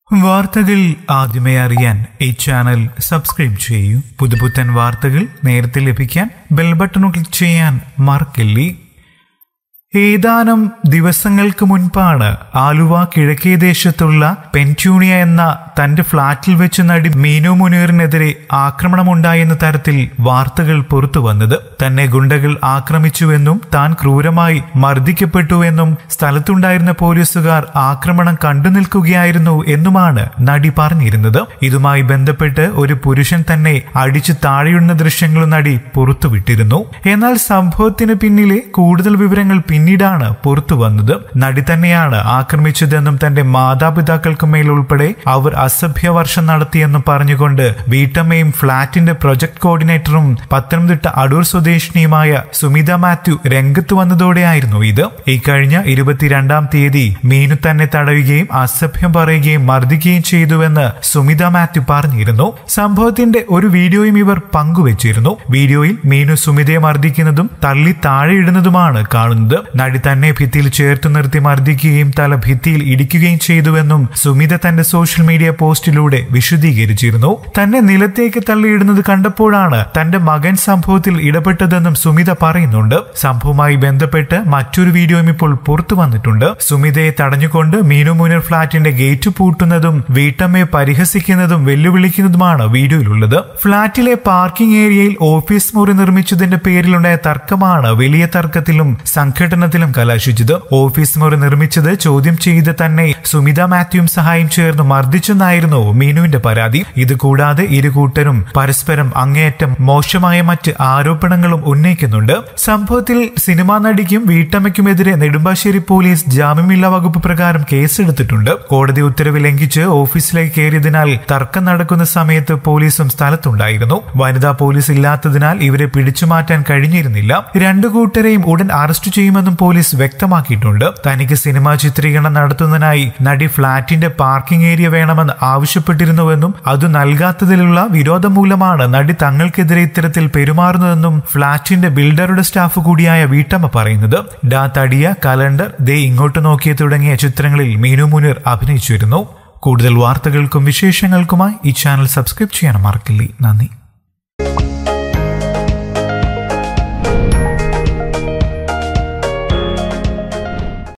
വാർത്തകൾ ആദ്യമേ അറിയാൻ ഈ ചാനൽ സബ്സ്ക്രൈബ് ചെയ്യൂ പുതുപുത്തൻ വാർത്തകൾ നേരത്തെ ലഭിക്കാൻ ബെൽ ബട്ടൺ ക്ലിക്ക് ചെയ്യാൻ മറക്കില്ലേ ഏതാനും ദിവസങ്ങൾക്ക് മുൻപാണ് ആലുവ കിഴക്കേ ദേശത്തുള്ള പെൻറ്റ്യൂണിയ എന്ന തന്റെ ഫ്ളാറ്റിൽ വെച്ച് നടി മീനു മുനീറിനെതിരെ ആക്രമണമുണ്ടായെന്ന തരത്തിൽ വാർത്തകൾ പുറത്തു വന്നത് തന്നെ ഗുണ്ടകൾ ആക്രമിച്ചുവെന്നും താൻ ക്രൂരമായി മർദ്ദിക്കപ്പെട്ടുവെന്നും സ്ഥലത്തുണ്ടായിരുന്ന പോലീസുകാർ ആക്രമണം കണ്ടു നിൽക്കുകയായിരുന്നു എന്നുമാണ് നടി പറഞ്ഞിരുന്നത് ഇതുമായി ബന്ധപ്പെട്ട് ഒരു പുരുഷൻ തന്നെ അടിച്ചു താഴെയുന്ന ദൃശ്യങ്ങളും നടി പുറത്തുവിട്ടിരുന്നു എന്നാൽ സംഭവത്തിന് പിന്നിലെ കൂടുതൽ വിവരങ്ങൾ പിന്നീടാണ് പുറത്തു വന്നത് നടി തന്നെയാണ് ആക്രമിച്ചതെന്നും തന്റെ മാതാപിതാക്കൾക്ക് മേൽ ഉൾപ്പെടെ അവർ അസഭ്യവർഷം നടത്തിയെന്നും പറഞ്ഞുകൊണ്ട് വീട്ടമ്മയും ഫ്ളാറ്റിന്റെ പ്രൊജക്ട് കോർഡിനേറ്ററും പത്തനംതിട്ട അടൂർ സ്വദേശിനിയുമായ സുമിത മാത്യു രംഗത്ത് വന്നതോടെയായിരുന്നു ഇത് ഇക്കഴിഞ്ഞ ഇരുപത്തിരണ്ടാം തീയതി മീനു തന്നെ തടയുകയും അസഭ്യം പറയുകയും മർദ്ദിക്കുകയും ചെയ്തുവെന്ന് സുമിത മാത്യു പറഞ്ഞിരുന്നു സംഭവത്തിന്റെ ഒരു വീഡിയോയും ഇവർ പങ്കുവച്ചിരുന്നു വീഡിയോയിൽ മീനു സുമിതയെ മർദ്ദിക്കുന്നതും തള്ളി താഴെയിടുന്നതുമാണ് കാണുന്നത് നടി തന്നെ ഭിത്തിയിൽ ചേർത്ത് നിർത്തി മർദ്ദിക്കുകയും തല ഭിത്തിയിൽ ഇടിക്കുകയും ചെയ്തുവെന്നും സുമിത തന്റെ സോഷ്യൽ മീഡിയ പോസ്റ്റിലൂടെ വിശദീകരിച്ചിരുന്നു തന്നെ നിലത്തേക്ക് തള്ളിയിടുന്നത് കണ്ടപ്പോഴാണ് തന്റെ മകൻ സംഭവത്തിൽ ഇടപെട്ടതെന്നും സുമിത പറയുന്നുണ്ട് സംഭവവുമായി ബന്ധപ്പെട്ട് മറ്റൊരു വീഡിയോയും ഇപ്പോൾ പുറത്തു വന്നിട്ടുണ്ട് സുമിതയെ തടഞ്ഞുകൊണ്ട് മീനു മുനർ ഫ്ളാറ്റിന്റെ ഗേറ്റ് പൂട്ടുന്നതും വീട്ടമ്മയെ പരിഹസിക്കുന്നതും വെല്ലുവിളിക്കുന്നതുമാണ് വീഡിയോയിലുള്ളത് ഫ്ളാറ്റിലെ പാർക്കിംഗ് ഏരിയയിൽ ഓഫീസ് മുറി നിർമ്മിച്ചതിന്റെ പേരിലുണ്ടായ തർക്കമാണ് വലിയ തർക്കത്തിലും സംഘടനത്തിലും കലാശിച്ചത് ഓഫീസ് മുറി നിർമ്മിച്ചത് ചോദ്യം ചെയ്ത് തന്നെ സുമിത മാത്യുവും സഹായം ചേർന്ന് മർദ്ദിച്ചെന്നായിരുന്നു മീനുവിന്റെ പരാതി ഇത് കൂടാതെ ഇരു കൂട്ടരും പരസ്പരം അങ്ങേയറ്റം മോശമായ മറ്റ് ആരോപണങ്ങളും ഉന്നയിക്കുന്നുണ്ട് സംഭവത്തിൽ സിനിമാ നടിക്കും വീട്ടമ്മയ്ക്കുമെതിരെ നെടുമ്പാശ്ശേരി പോലീസ് ജാമ്യമില്ലാ വകുപ്പ് പ്രകാരം കേസെടുത്തിട്ടുണ്ട് കോടതി ഉത്തരവ് ലംഘിച്ച് ഓഫീസിലേക്ക് കയറിയതിനാൽ തർക്കം നടക്കുന്ന സമയത്ത് പോലീസും സ്ഥലത്തുണ്ടായിരുന്നു വനിതാ പോലീസ് ഇല്ലാത്തതിനാൽ ഇവരെ പിടിച്ചുമാറ്റാൻ കഴിഞ്ഞിരുന്നില്ല രണ്ടു കൂട്ടരെയും ഉടൻ അറസ്റ്റ് ചെയ്യുമെന്നും പോലീസ് വ്യക്തമാക്കിയിട്ടുണ്ട് തനിക്ക് സിനിമാ ചിത്രീകരണം നടത്തുന്നതിനായി നടി ഫ്ളാറ്റിന്റെ പാർക്കിംഗ് ഏരിയ വേണമെന്ന് ആവശ്യപ്പെട്ടിരുന്നുവെന്നും അത് നൽകാത്തതിലുള്ള വിരോധം മൂലമാണ് നടി തങ്ങൾക്കെതിരെ ഇത്തരത്തിൽ പെരുമാറുന്നതെന്നും ഫ്ളാറ്റിന്റെ ബിൽഡറുടെ സ്റ്റാഫ് കൂടിയായ വീട്ടമ്മ പറയുന്നത് ഡാ തടിയ കലണ്ടർ ദേ ഇങ്ങോട്ട് നോക്കിയ തുടങ്ങിയ ചിത്രങ്ങളിൽ മീനു മുനീർ അഭിനയിച്ചിരുന്നു കൂടുതൽ വാർത്തകൾക്കും വിശേഷങ്ങൾക്കുമായി ഈ ചാനൽ സബ്സ്ക്രൈബ് ചെയ്യാൻ മറക്കില്ലേ നന്ദി